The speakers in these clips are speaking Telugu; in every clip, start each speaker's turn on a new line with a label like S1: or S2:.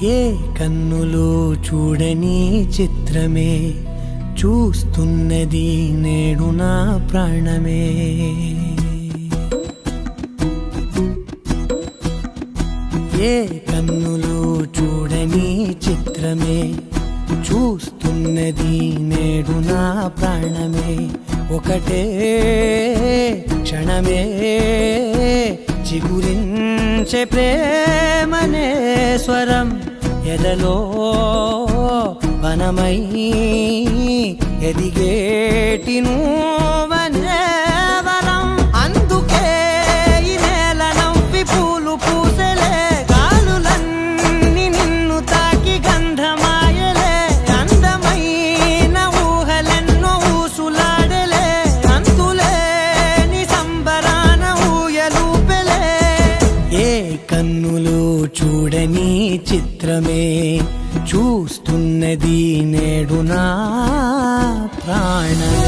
S1: ఏ కన్నులు చూడని చిత్రమే చూస్తున్నది నేడు నా ప్రాణమే ఏ కన్నులు చూడని చిత్రమే చూస్తున్నది నేడు నా ప్రాణమే ఒకటే క్షణమే చిగురించే ప్రేమనే స్వరం ఎదలో వనమై ఎదిగేటి నువ్వనే వరం అందుకే ఈ నేల నవ్వి పూలు పూసలే గాలులన్నీ నిన్ను తాకి గంధమాయలే అందమైన ఊహలెన్నో ఊసులాడలే అంతులేని సంబరాన ఊయలూపెలే ఏ కన్నులు చూడని చిత్రమే చూస్తున్నది నేడు నా ప్రాణమే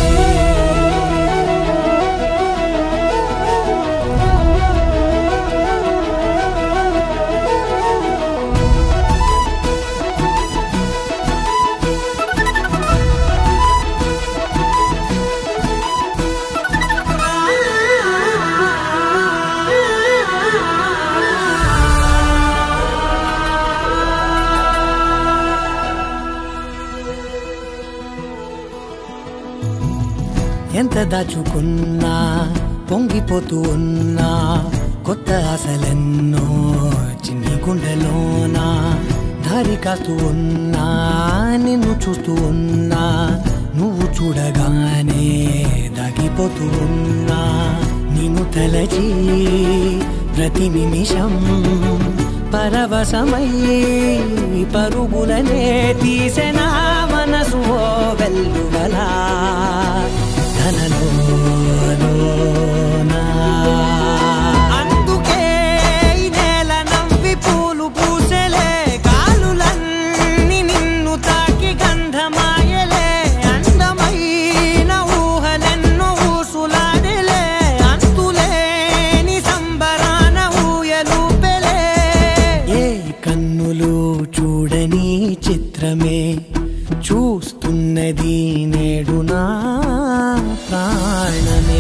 S1: ఎంత దాచుకున్నా పొంగిపోతూ ఉన్నా కొత్త ఆశలెన్నో చిన్ని గుండెలోనా దారి కాస్తూ ఉన్నా నిన్ను చూస్తూ ఉన్నా నువ్వు చూడగానే దాగిపోతూ ఉన్నా నిన్ను తలచి ప్రతి నిమిషం పరవశమై పరుగులనే తీసెన మనసు ఓ వెల్లువలా ధనలోనా అందుకే ఈ నేల నవ్వి పూలు పూసెలే గాలులన్నీ నిన్ను తాకి గంధమాయలే అందమైన ఊహలెన్నో ఊసులాడలే అంతులేని సంబరాన ఊయలూపెలే ఏ కన్నులు చూడని చిత్రమే చూస్తున్నది నేడు నా ప్రాణమే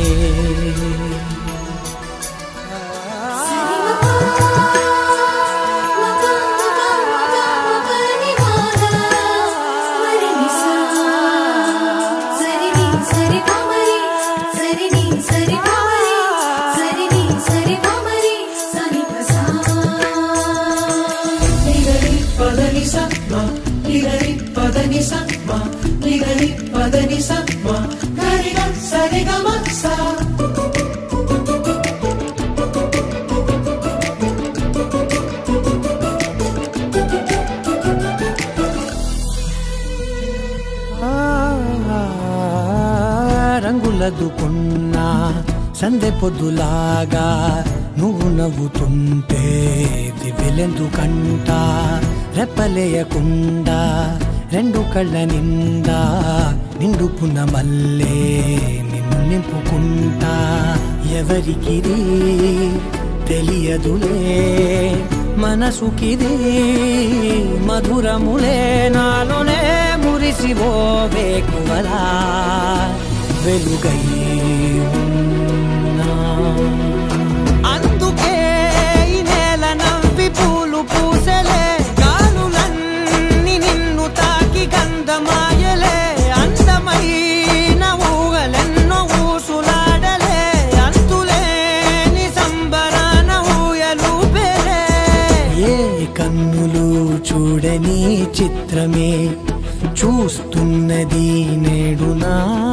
S2: పదని సత్మ నిగరి పదని సత్మ నిగరి పదని సత్మ గరిగ సరిగమ సా
S1: రంగులదుకున్నా సందె పొద్దులాగా నువ్వు నవ్వుతుంటే దివ్యలెందుకంట రెప్పలేయకుండా రెండు కళ్ళ నిండా నిండుకున్న మల్లే నిన్ను నింపుకుంటా ఎవరికిది తెలియదులే మనసుకిది మధురములే నాలోనే మురిసివో వేకువలా వెలుగై ఉన్నా. అందుకే ఈ నేల నవ్వి పూలు పూసలే గాలులన్నీ నిన్ను తాకి గంధమాయలే అందమైన ఊహలెన్నో ఊసులాడలే అంతులేని సంబరాన ఊయలూపెలే ఏ కన్నులు చూడని చిత్రమే చూస్తున్నది నేడు నా